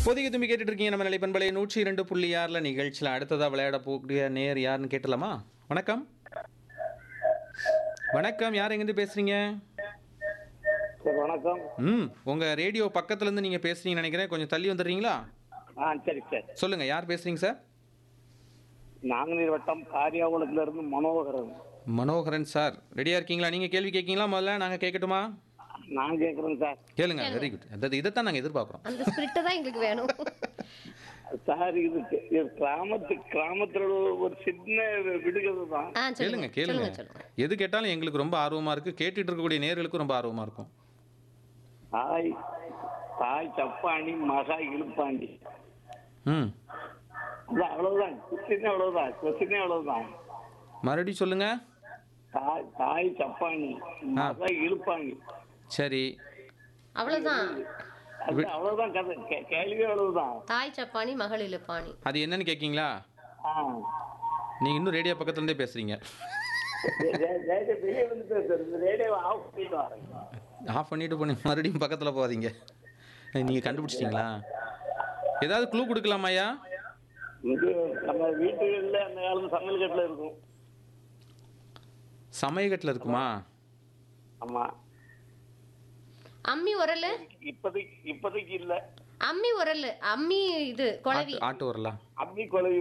பொதிகை தும்பி கேட்டுட்டு இருக்கீங்க நம்ம நிலை பண்பலை நூற்றி இரண்டு புள்ளி ஆறில் நிகழ்ச்சியில் அடுத்ததாக விளையாட போகக்கூடிய நேர் யாருன்னு கேட்டலாமா வணக்கம் வணக்கம் யார் எங்கேருந்து பேசுறீங்க சார் வணக்கம் ம் உங்கள் ரேடியோ பக்கத்துலேருந்து நீங்கள் பேசுறீங்கன்னு நினைக்கிறேன் கொஞ்சம் தள்ளி வந்துடுறீங்களா ஆ சரி சார் சொல்லுங்கள் யார் பேசுறீங்க சார் நாங்குநேர் வட்டம் காரியாகுளத்துல இருந்து மனோகரன் மனோகரன் சார் ரெடியாக இருக்கீங்களா நீங்கள் கேள்வி கேட்கீங்களா முதல்ல நாங்கள் கேட்கட்டுமா நான் கேட்குறேன் சார் கேளுங்க வெரி குட் அதாவது இதைத்தான் நாங்கள் எதிர்பார்க்குறோம் அந்த ஸ்பிரிட் தான் எங்களுக்கு வேணும் சார் இது இது கிராமத்து கிராமத்துல ஒரு சின்ன விடுகிறது தான் ஆ கேளுங்க சொல்லுங்க கேளுங்க சொல்லுங்க சொல்லுங்க எது கேட்டாலும் எங்களுக்கு ரொம்ப ஆர்வமாக இருக்குது கேட்டுட்டு இருக்கக்கூடிய நேர்களுக்கும் ரொம்ப ஆர்வமாக இருக்கும் தாய் தாய் சப்பாணி மகா இழுப்பாண்டி ம் அது அவ்வளவுதான் கொஸ்டினே அவ்வளவுதான் கொஸ்டினே அவ்வளவுதான் மறுபடியும் சொல்லுங்கள் தாய் தாய் சப்பாணி மகா இழுப்பாண்டி சரி அவ்வளவுதான் அது அவ்வளவுதான் கதை கே- கேள்வி அவ்வளவுதான் தாய் சப்பானி மகள் இழுப்பாணி அது என்னன்னு கேட்கீங்களா ஆ நீங்கள் இன்னும் ரேடியோ பக்கத்துலேருந்தே பேசுகிறீங்க ரே- ரே- ரேடியோ வெளியே வந்து பேசுறது இந்த ரேடியோவை ஆஃப் பண்ணிட்டு வரேன் ஆஃப் பண்ணிட்டு பண்ணி மறுபடியும் பக்கத்தில் போகாதீங்க நீங்கள் கண்டுபிடிச்சிட்டிங்களா ஏதாவது க்ளூ கொடுக்கலாமாய்யா இது நம்ம வீட்டுகள்ல அந்த காலத்து சமையல் கட்டில் இருக்கும் சமயக்கட்டில் இருக்குமா ஆமா அம்மி உரல் இப்போதைக்கு இப்போதைக்கு இல்ல அம்மி உரல் அம்மி இது குழவி ஆட்டு ஆட்டு வரலாம் அம்மி குழவி